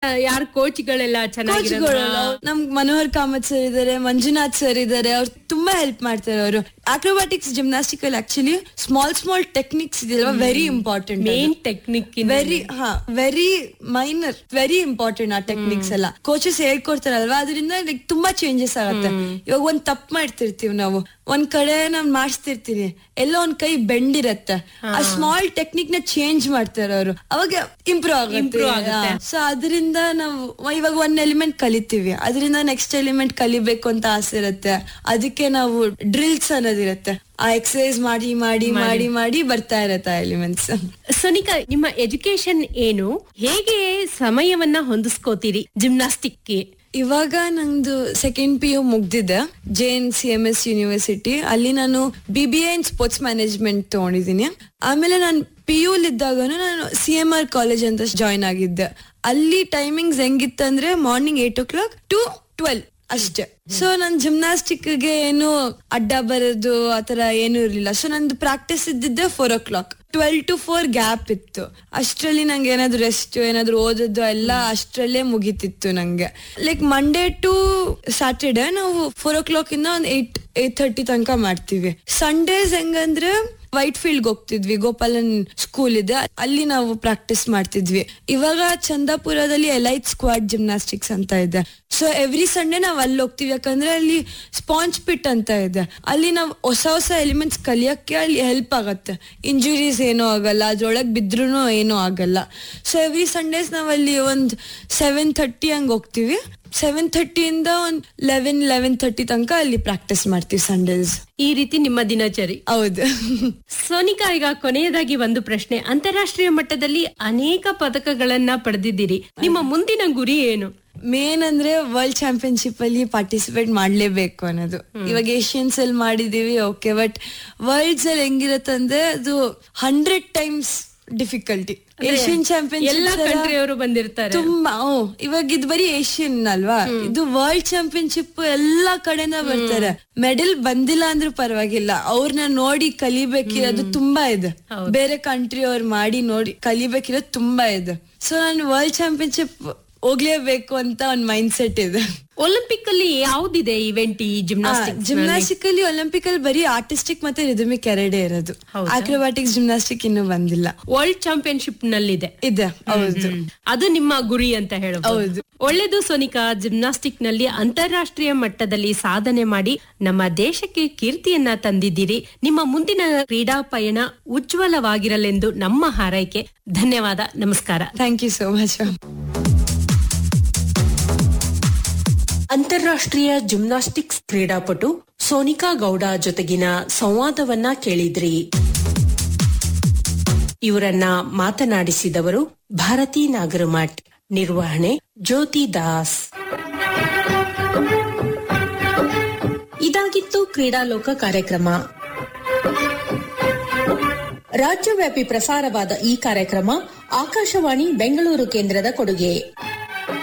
ಯಾರು ಕೋಚ್ಗಳೆಲ್ಲ ಚೆನ್ನಾಗಿರೋ ಕೋಚ್ಗಳು ನಮ್ ಮನೋಹರ್ ಕಾಮತ್ ಸರ್ ಇದಾರೆ ಮಂಜುನಾಥ್ ಸರ್ ಇದಾರೆ ಅವ್ರು ತುಂಬಾ ಹೆಲ್ಪ್ ಮಾಡ್ತಾರೆ ಅವರು ಅಕ್ರೋಬ್ಯಾಟಿಕ್ಸ್ ಜಿಮ್ನಾಸ್ಟಿಕ್ ಅಲ್ಲಿ ಆಕ್ಚುಲಿ ಸ್ಮಾಲ್ ಸ್ಮಾಲ್ ಟೆಕ್ನಿಕ್ಸ್ ಇದೆಯಲ್ವಾ very important main technique very ಹಾ ವೆರಿ ಮೈನರ್ ವೆರಿ ಇಂಪಾರ್ಟೆಂಟ್ ಆ ಟೆಕ್ನಿಕ್ಸ್ ಎಲ್ಲ ಕೋಚಸ್ ಹೇಳ್ಕೊಡ್ತಾರಲ್ವಾ ಅದರಿಂದ ಲೈಕ್ ತುಂಬಾ ಚೇಂಜಸ್ ಆಗತ್ತೆ ಇವಾಗ ಒಂದ್ ತಪ್ಪು ಮಾಡ್ತಿರ್ತೀವಿ ನಾವು ಒಂದ್ ಕಡೆ ನಾವ್ ಮಾಡಿಸ್ತಿರ್ತೀವಿ ಎಲ್ಲೋ ಒಂದ್ ಕೈ ಬೆಂಡಿರತ್ತೆ ಆ ಸ್ಮಾಲ್ ಟೆಕ್ನಿಕ್ ನ ಚೇಂಜ್ ಮಾಡ್ತಾರೆ ಅವರು ಅವಾಗ ಇಂಪ್ರೂವ್ Improve ಆಗುತ್ತೆ ಆಗುತ್ತೆ. ಸೊ ಅದರಿಂದ ನಾವು ಇವಾಗ ಒಂದ್ ಎಲಿಮೆಂಟ್ ಕಲಿತೀವಿ ಅದರಿಂದ ನೆಕ್ಸ್ಟ್ ಎಲಿಮೆಂಟ್ ಕಲಿಬೇಕು ಅಂತ ಆಸೆ ಇರುತ್ತೆ ಅದಕ್ಕೆ ನಾವು ಡ್ರಿಲ್ಸ್ ಅನ್ನೋದಿರುತ್ತೆ ಆ ಎಕ್ಸರ್ಸೈಸ್ ಮಾಡಿ ಮಾಡಿ ಮಾಡಿ ಮಾಡಿ ಬರ್ತಾ ಇರತ್ತೆ ಎಲಿಮೆಂಟ್ಸ್ ಸೋನಿಕಾ ನಿಮ್ಮ ಎಜುಕೇಶನ್ ಏನು ಹೇಗೆ ಸಮಯವನ್ನ ಹೊಂದಿಸ್ಕೋತೀರಿ ಜಿಮ್ನಾಸ್ಟಿಕ್ಗೆ ಇವಾಗ ನಂದು ಸೆಕೆಂಡ್ ಪಿ ಯು ಮುಗ್ದಿದೆ J N C M S university ಅಲ್ಲಿ ನಾನು B B A in sports management ತಗೊಂಡಿದ್ದೀನಿ ಆಮೇಲೆ ನಾನು ಪಿ ಯು ಇದ್ದಾಗನು ನಾನು ಸಿ ಎಂ ಆರ್ ಕಾಲೇಜ್ ಅಂತ ಜಾಯ್ನ್ ಆಗಿದ್ದೆ ಅಲ್ಲಿ ಟೈಮಿಂಗ್ಸ್ ಹೆಂಗಿತ್ತಂದ್ರೆ morning eight o'clock to twelve ಅಷ್ಟೇ ಸೊ ನನ್ ಜಿಮ್ನಾಸ್ಟಿಕ್ ಗೆ ಏನು ಅಡ್ಡ ಬರೋದು ಆತರ ಏನು ಇರ್ಲಿಲ್ಲ ಸೊ ನಂದು ಪ್ರಾಕ್ಟೀಸ್ ಇದ್ದಿದ್ದೆ four o'clock twelve to four gap ಇತ್ತು ಅಷ್ಟರಲ್ಲಿ ನಂಗೆ ಏನಾದ್ರು ರೆಸ್ಟ್ ಏನಾದ್ರು ಓದೋದು ಎಲ್ಲ ಅಷ್ಟರಲ್ಲೇ ಮುಗಿತಿತ್ತು ನಂಗೆ ಲೈಕ್ ಮಂಡೇ ಟು ಸ್ಯಾಟರ್ಡೆ ನಾವು ಫೋರ್ ಓ ಕ್ಲಾಕ್ ಇಂದ ಒಂದ್ ಏಟ್ ಏಟ್ ಥರ್ಟಿ ತನಕ ಮಾಡ್ತೀವಿ ಸಂಡೇಸ್ ಹೆಂಗಂದ್ರೆ ವೈಟ್ ಫೀಲ್ಡ್ ಹೋಗ್ತಿದ್ವಿ ಗೋಪಾಲನ್ ಸ್ಕೂಲ್ ಇದೆ ಅಲ್ಲಿ ನಾವು ಪ್ರಾಕ್ಟೀಸ್ ಮಾಡ್ತಿದ್ವಿ ಇವಾಗ ಚಂದಾಪುರದಲ್ಲಿ ಎಲೈಟ್ ಸ್ಕ್ವಾಡ್ ಜಿಮ್ನಾಸ್ಟಿಕ್ಸ್ ಅಂತ ಇದೆ ಸೊ ಎವ್ರಿ ಸಂಡೇ ನಾವ್ ಅಲ್ಲಿ ಹೋಗ್ತೀವಿ ಯಾಕಂದ್ರೆ ಅಲ್ಲಿ ಸ್ಪಾಂಜ್ ಪಿಟ್ ಅಂತ ಇದೆ ಅಲ್ಲಿ ನಾವು ಹೊಸ ಹೊಸ ಎಲಿಮೆಂಟ್ಸ್ ಕಲಿಯಕ್ಕೆ ಅಲ್ಲಿ ಹೆಲ್ಪ್ ಆಗತ್ತೆ ಇಂಜುರೀಸ್ ಏನೂ ಆಗಲ್ಲ ಅದ್ರೊಳಗ್ ಬಿದ್ರೂ ಏನೂ ಆಗಲ್ಲ ಸೊ ಎವ್ರಿ ಸಂಡೇಸ್ ನಾವ್ ಅಲ್ಲಿ ಒಂದ್ ಸೆವೆನ್ ಥರ್ಟಿ ಹಂಗ್ ಹೋಗ್ತೀವಿ ಸೆವೆನ್ ಥರ್ಟಿಯಿಂದ ಒಂದ್ ಲೆವೆನ್ ಲೆವೆನ್ ಥರ್ಟಿ ತನಕ ಅಲ್ಲಿ ಪ್ರಾಕ್ಟೀಸ್ ಮಾಡ್ತೀವಿ ಸಂಡೇಸ್ ಈ ರೀತಿ ನಿಮ್ಮ ದಿನಚರಿ ಹೌದು ಸೋನಿಕಾ ಈಗ ಕೊನೆಯದಾಗಿ ಒಂದು ಪ್ರಶ್ನೆ ಅಂತಾರಾಷ್ಟ್ರೀಯ ಮಟ್ಟದಲ್ಲಿ ಅನೇಕ ಪದಕಗಳನ್ನ ಪಡೆದಿದ್ದೀರಿ ನಿಮ್ಮ ಮುಂದಿನ ಗುರಿ ಏನು ಮೇನ್ ಅಂದ್ರೆ ವರ್ಲ್ಡ್ ಚಾಂಪಿಯನ್ಶಿಪ್ ಅಲ್ಲಿ ಪಾರ್ಟಿಸಿಪೇಟ್ ಮಾಡ್ಲೇಬೇಕು ಅನ್ನೋದು ಇವಾಗ ಏಷ್ಯನ್ಸ್ ಅಲ್ಲಿ ಮಾಡಿದೀವಿ ಓಕೆ ಬಟ್ ವರ್ಲ್ಡ್ಸ್ ಅಲ್ಲಿ ಹೆಂಗಿರತ್ತಂದ್ರೆ ಅದು ಹಂಡ್ರೆಡ್ ಟೈಮ್ಸ್ ಡಿಫಿಕಲ್ಟಿ ಏಷ್ಯನ್ ಎಲ್ಲಾ ಚಾಂಪಿಯನ್ಶಿಪ್ ಕಂಟ್ರಿಯವರು ಬಂದಿರ್ತಾರೆ ತುಂಬಾ ಹ್ಮ್. ಇವಾಗ ಇದು ಬರೀ ಏಷ್ಯನ್ ಅಲ್ವಾ ಇದು ವರ್ಲ್ಡ್ ಚಾಂಪಿಯನ್ಶಿಪ್ ಎಲ್ಲಾ ಕಡೆಯಿಂದ ಬರ್ತಾರೆ ಮೆಡಲ್ ಬಂದಿಲ್ಲ ಅಂದ್ರೂ ಪರವಾಗಿಲ್ಲ ಅವ್ರನ್ನ ನೋಡಿ ಕಲಿಬೇಕಿರೋದು ತುಂಬಾ ಇದೆ ಬೇರೆ ಕಂಟ್ರಿ ಅವ್ರು ಮಾಡಿ ನೋಡಿ ಕಲಿಬೇಕಿರೋದು ತುಂಬಾ ಇದೆ ಸೊ ನಾನು ವರ್ಲ್ಡ್ ಚಾಂಪಿಯನ್ಶಿಪ್ ಹೋಗ್ಲೇಬೇಕು ಅಂತ ಒಂದ್ ಮೈಂಡ್ ಸೆಟ್ ಇದೆ ಒಲಿಂಪಿಕ್ ಅಲ್ಲಿ ಯಾವ್ದಿದೆ ಇವೆಂಟ್ ಈ ಜಿಮ್ನಾಸ್ಟಿಕ್ ಜಿಮ್ನಾಸ್ಟಿಕ್ ಅಲ್ಲಿ ಒಲಿಂಪಿಕ್ ಅಲ್ಲಿ ಬರೀ ಆರ್ಟಿಸ್ಟಿಕ್ ಮತ್ತೆ ರಿದಮಿಕ್ ಎರಡೇ ಇರೋದು ಆಕ್ರೋಬ್ಯಾಟಿಕ್ಸ್ ಜಿಮ್ನಾಸ್ಟಿಕ್ ಇನ್ನೂ ಬಂದಿಲ್ಲ ವರ್ಲ್ಡ್ ಚಾಂಪಿಯನ್ಶಿಪ್ ನಲ್ಲಿದೆ ಇದೆ ಹೌದು ಅದು ನಿಮ್ಮ ಗುರಿ ಅಂತ ಹೇಳಬಹುದು ಹೌದು. ಒಳ್ಳೆದು ಸೋನಿಕಾ ಜಿಮ್ನಾಸ್ಟಿಕ್ ನಲ್ಲಿ ಅಂತಾರಾಷ್ಟ್ರೀಯ ಮಟ್ಟದಲ್ಲಿ ಸಾಧನೆ ಮಾಡಿ ನಮ್ಮ ದೇಶಕ್ಕೆ ಕೀರ್ತಿಯನ್ನ ತಂದಿದ್ದೀರಿ ನಿಮ್ಮ ಮುಂದಿನ ಕ್ರೀಡಾ ಪಯಣ ಉಜ್ವಲವಾಗಿರಲೆಂದು ನಮ್ಮ ಹಾರೈಕೆ ಧನ್ಯವಾದ ನಮಸ್ಕಾರ ಥ್ಯಾಂಕ್ ಯು ಸೋ ಮಚ್ ಅಂತಾರಾಷ್ಟ್ರೀಯ ಜಿಮ್ನಾಸ್ಟಿಕ್ಸ್ ಕ್ರೀಡಾಪಟು ಸೋನಿಕಾ ಗೌಡ ಜೊತೆಗಿನ ಸಂವಾದವನ್ನ ಕೇಳಿದ್ರಿ ಇವರನ್ನ ಮಾತನಾಡಿಸಿದವರು ಭಾರತಿ ನಾಗರಮಠ್ ನಿರ್ವಹಣೆ ಜ್ಯೋತಿ ದಾಸ್ ಇದಾಗಿತ್ತು ಕ್ರೀಡಾಲೋಕ ಕಾರ್ಯಕ್ರಮ ರಾಜ್ಯವ್ಯಾಪಿ ಪ್ರಸಾರವಾದ ಈ ಕಾರ್ಯಕ್ರಮ ಆಕಾಶವಾಣಿ ಬೆಂಗಳೂರು ಕೇಂದ್ರದ ಕೊಡುಗೆ